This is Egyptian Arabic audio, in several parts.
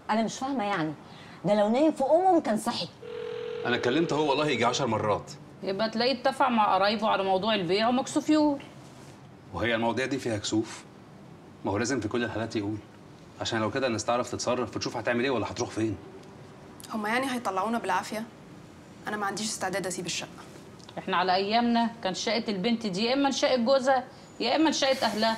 انا مش فاهمه يعني ده لو نايم في امه كان صحي انا كلمته هو والله يجي 10 مرات يبقى تلاقيه اتفق مع قرايبه على موضوع البيع ومكسوف يقول وهي المواضيع دي فيها كسوف ما هو لازم في كل الحالات يقول عشان لو كده الناس تعرف تتصرف وتشوف هتعمل ايه ولا هتروح فين هما يعني هيطلعونا بالعافيه انا ما عنديش استعداد اسيب الشقه احنا على ايامنا كان شقه البنت دي يا اما شقه جوزها يا اما شقه اهلها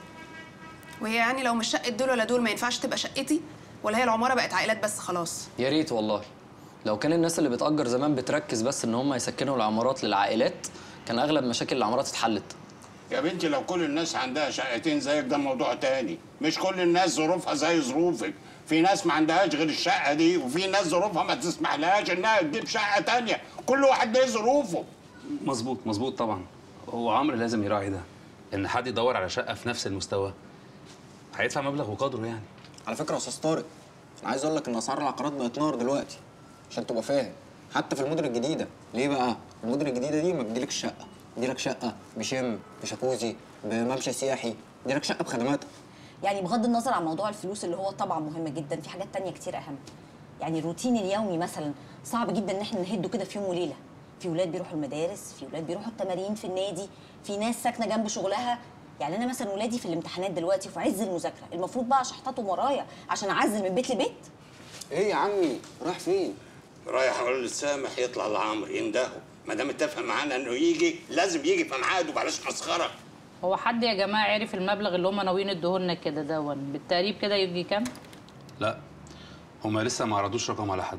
وهي يعني لو مش شقه دول ولا دول ما ينفعش تبقى شقتي ولا هي العماره بقت عائلات بس خلاص يا ريت والله لو كان الناس اللي بتأجر زمان بتركز بس ان هم يسكنوا العمارات للعائلات كان اغلب مشاكل العمارات اتحلت يا بنتي لو كل الناس عندها شقتين زيك ده موضوع تاني مش كل الناس ظروفها زي ظروفك في ناس ما عندهاش غير الشقه دي وفي ناس ظروفها ما تسمح لهاش انها تجيب شقه تانية كل واحد ليه ظروفه مظبوط مظبوط طبعا هو عمرو لازم يراعي ده ان حد يدور على شقه في نفس المستوى هيدفع مبلغ وقدره يعني على فكره يا استاذ طارق انا عايز اقول لك ان اسعار العقارات بقت نار دلوقتي عشان تبقى فاهم حتى في المدن الجديده ليه بقى المدن الجديده دي ما بتديلكش شقه بتديلك شقه بشم بشاكوزي بممشى سياحي بتديلك شقه بخدماتها يعني بغض النظر عن موضوع الفلوس اللي هو طبعا مهم جدا في حاجات تانية كتير اهم يعني الروتين اليومي مثلا صعب جدا ان احنا نهده كده في يوم وليله في ولاد بيروحوا المدارس في ولاد بيروحوا التمارين في النادي في ناس ساكنه جنب شغلها يعني انا مثلا ولادي في الامتحانات دلوقتي وفي عز المذاكره المفروض بقى اشحططهم ورايا عشان اعزل من بيت لبيت ايه يا عمي رايح فين رايح اقول لسامح يطلع لعمرو يندهه ما دام اتفق معانا انه يجي لازم يجي في ميعاده بلاش مسخره هو حد يا جماعه عرف المبلغ اللي هم ناويين يديهولنا كده دون بالتقريب كده يجي كام لا هما لسه ما عرضوش رقم على حد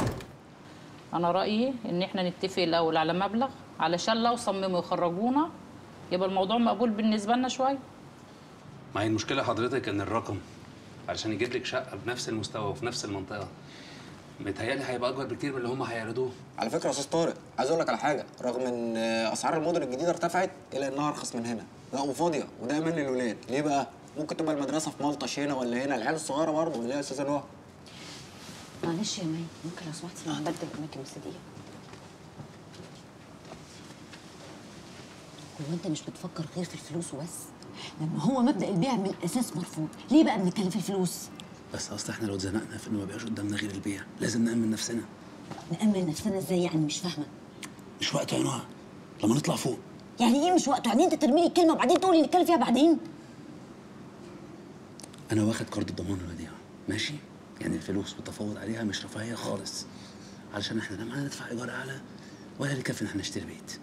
انا رايي ان احنا نتفق الاول على مبلغ علشان لو صمموا يخرجونا يبقى الموضوع مقبول بالنسبه لنا شويه ما هي المشكله حضرتك ان الرقم علشان يجيب لك شقه بنفس المستوى وفي نفس المنطقه متهيألي هيبقى اكبر بكتير من اللي هم هيعرضوه على فكره يا استاذ طارق عايز اقول لك على حاجه رغم ان اسعار المدن الجديده ارتفعت الا انها ارخص من هنا لا وفاضيه وده امان للولاد ليه بقى ممكن تبقى المدرسه في ملطش هنا ولا هنا العيال الصغيره برضه اللي هي يا استاذه نهى معلش يا مي ممكن لو سمحتي نبدل الاماكن بس دقيقه هو انت مش بتفكر غير في الفلوس وبس لما هو مبدا البيع من الاساس مرفوض ليه بقى بنتكلم في الفلوس بس اصل احنا لو اتزنقنا في انه ما بقاش قدامنا غير البيع لازم نأمن نفسنا نأمن نفسنا ازاي يعني مش فاهمه مش وقته يا نهى لما نطلع فوق يعني ايه مش وقته يعني انت ترمي لي الكلمه وبعدين تقول لي نتكلم فيها بعدين انا واخد قرض الضمان الوديعه ماشي يعني الفلوس والتفاوض عليها مش رفاهيه خالص علشان احنا لا معانا ندفع ايجار اعلى ولا اللي يكفي ان احنا نشتري بيت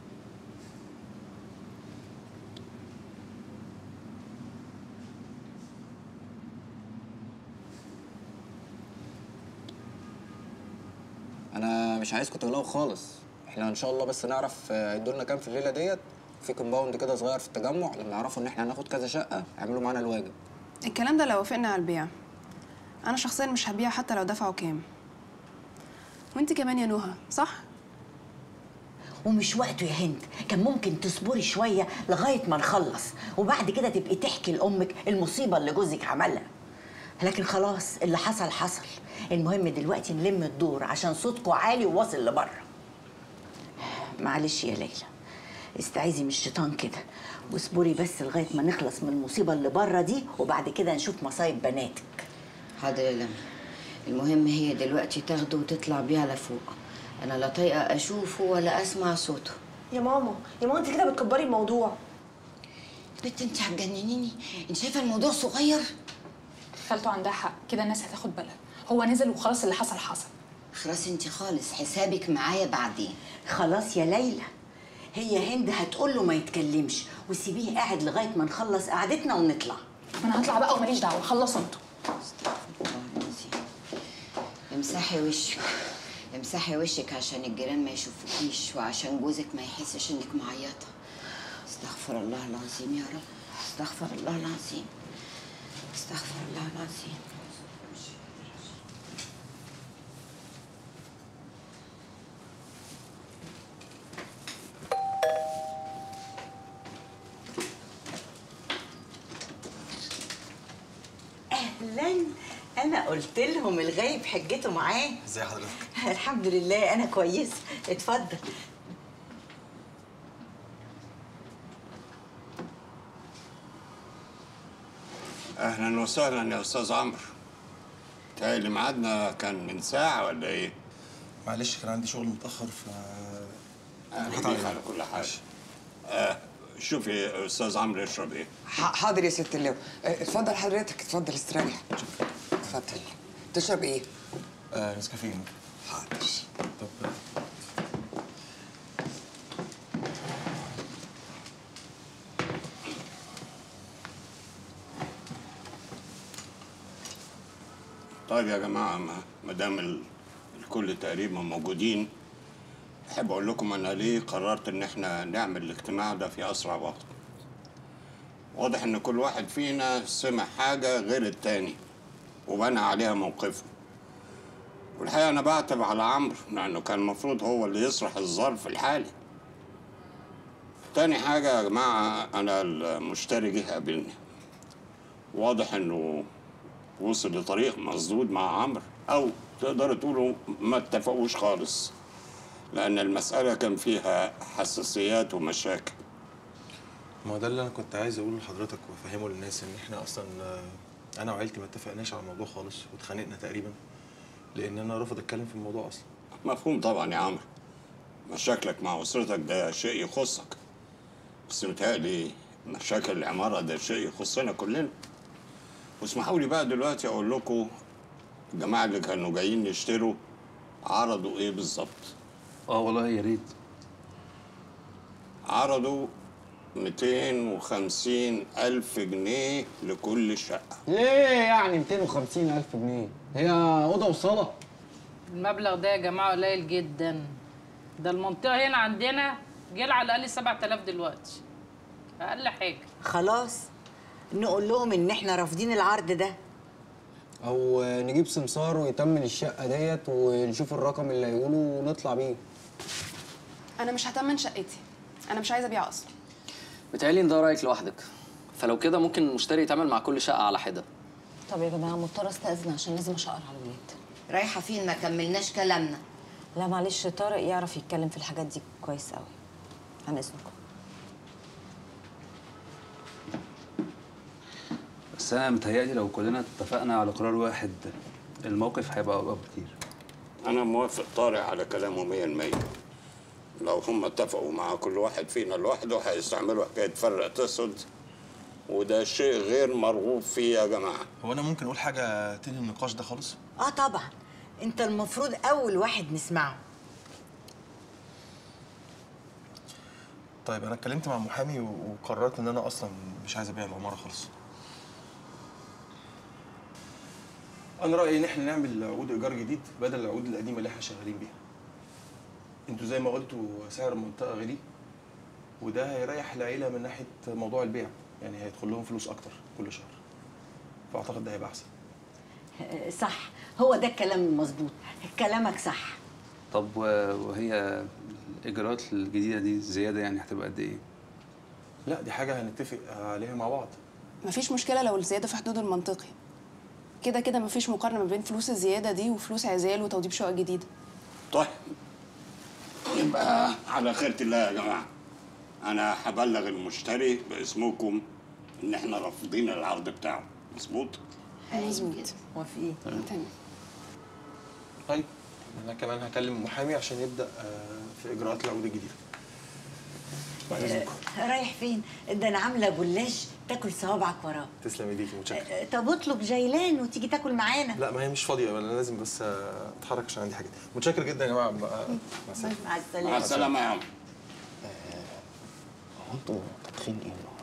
انا مش عايزكم تقلقوا خالص احنا ان شاء الله بس نعرف آه، يدوا لنا كام في الليله ديت في كومباوند كده صغير في التجمع لما يعرفوا ان احنا هناخد كذا شقه يعملوا معانا الواجب الكلام ده لو وافقنا على البيع انا شخصيا مش هبيع حتى لو دفعوا كام وانت كمان يا نهى صح ومش وقته يا هند كان ممكن تصبري شوية لغاية ما نخلص وبعد كده تبقي تحكي لأمك المصيبة اللي جوزك عملها لكن خلاص اللي حصل حصل المهم دلوقتي نلم الدور عشان صوتكوا عالي وواصل لبره معلش يا ليلى استعيذي من الشيطان كده واصبري بس لغاية ما نخلص من المصيبة اللي بره دي وبعد كده نشوف مصايب بناتك حاضر يا لمى المهم هي دلوقتي تاخده وتطلع بيه على فوق انا لا طايقه اشوفه ولا اسمع صوته يا ماما يا ماما انت كده بتكبري الموضوع بنت انت هتجننيني انت شايفه الموضوع صغير خالته عندها حق كده الناس هتاخد بالها هو نزل وخلاص اللي حصل حصل خلاص انت خالص حسابك معايا بعدين خلاص يا ليلى هي هند هتقول له ما يتكلمش وسيبيه قاعد لغاية ما نخلص قعدتنا ونطلع طب انا هطلع بقى وماليش دعوه خلصوا انتوا امسحي وشك امسحي وشك عشان الجيران ما يشوفوكيش وعشان جوزك ما يحسش انك معيطه استغفر الله العظيم يا رب استغفر الله العظيم استغفر الله العظيم أهلا أنا قلت لهم الغايب حجته معاه ازي حضرتك الحمد لله أنا كويسة اتفضل اهلا وسهلا يا استاذ عمرو تالي ميعادنا كان من ساعة ولا ايه؟ معلش كان عندي شغل متاخر ف أهلا بيك على كل حاجة آه شوفي يا أستاذ عمرو يشرب ايه؟ ح- حاضر يا ست اللواء اه، اتفضل حضرتك اتفضل استريح اتفضل تشرب ايه؟ آه نسكافيه حاضر طب طيب يا جماعة ما ما دام ال- الكل تقريبا موجودين أحب أقول لكم أنا ليه قررت إن إحنا نعمل الاجتماع ده في أسرع وقت. واضح إن كل واحد فينا سمع حاجة غير التاني وبنى عليها موقفه. والحقيقة أنا بعتب على عمرو لأنه كان المفروض هو اللي يصلح الظرف الحالي. تاني حاجة يا جماعة أنا المشتري جه قابلني. واضح إنه وصل لطريق مسدود مع عمرو او تقدروا تقولوا ما اتفقوش خالص لان المساله كان فيها حساسيات ومشاكل ما هو ده اللي انا كنت عايز اقوله لحضرتك وافهمه للناس ان احنا اصلا آه، انا وعيلتي ما اتفقناش على الموضوع خالص واتخانقنا تقريبا لان انا رافض اتكلم في الموضوع اصلا مفهوم طبعا يا عمرو مشاكلك مع اسرتك ده شيء يخصك بس متهيألي مشاكل العمارة ده شيء يخصنا كلنا واسمحوا لي بقى دلوقتي اقول لكم الجماعة اللي كانوا جايين يشتروا عرضوا ايه بالظبط اه والله يا ريت عرضوا 250 ألف جنيه لكل شقة ليه يعني 250 ألف جنيه؟ هي أوضة وصالة؟ المبلغ ده يا جماعه قليل جدا ده المنطقه هنا عندنا جيل على الاقل 7000 دلوقتي اقل حاجه خلاص نقول لهم ان احنا رافضين العرض ده أو نجيب سمسار ويتمن الشقة ديت ونشوف الرقم اللي هيقوله ونطلع بيه انا مش هتمن شقتي انا مش عايزه ابيع اصلا بتهيألي ان ده رايك لوحدك فلو كده ممكن المشتري يتعامل مع كل شقه على حده طب يا جماعه مضطره استاذن عشان لازم اشقر على الولاد رايحه فين ما كملناش كلامنا لا معلش طارق يعرف يتكلم في الحاجات دي كويس قوي عن اذنكم بس انا متهيألي لو كلنا اتفقنا على قرار واحد الموقف هيبقى أقوى بكتير أنا موافق طارق على كلامه مية المية لو هم اتفقوا مع كل واحد فينا لوحده هيستعملوا حكاية فرق تسد وده شيء غير مرغوب فيه يا جماعة هو انا ممكن اقول حاجه تنهي النقاش ده خالص اه طبعا انت المفروض اول واحد نسمعه طيب انا اتكلمت مع محامي و- وقررت ان انا اصلا مش عايز ابيع العماره خالص انا رايي ان احنا نعمل عقود ايجار جديد بدل العقود القديمه اللي احنا شغالين بيها انتوا زي ما قلتوا سعر المنطقه غالي وده هيريح العيله من ناحيه موضوع البيع يعني هيدخل لهم فلوس اكتر كل شهر فاعتقد ده هيبقى احسن آه، صح هو ده الكلام المظبوط كلامك صح طب و- وهي الاجراءات الجديده دي زياده يعني هتبقى قد ايه لا دي حاجه هنتفق عليها مع بعض مفيش مشكله لو الزياده في حدود المنطقي كده كده مفيش مقارنه ما بين فلوس الزياده دي وفلوس عزال وتوضيب شقق جديده طيب يبقى على خيرة الله يا جماعة أنا هبلغ المشتري باسمكم إن إحنا رافضين العرض بتاعه مظبوط؟ مظبوط موافقين تمام طيب انا كمان هكلم محامي عشان يبدا آه، في اجراءات العقود الجديده بعد اذنكم آه، رايح فين ده انا عامله جلاش تاكل صوابعك وراه تسلم ايديكي متشكر آه، طب اطلب جيلان وتيجي تاكل معانا لا ما هي مش فاضيه انا لازم بس آه، اتحرك عشان عندي حاجات متشكر جدا يا جماعه مع السلامه مع السلامه مع السلامة يا عم هو انتوا طابخين ايه النهارده؟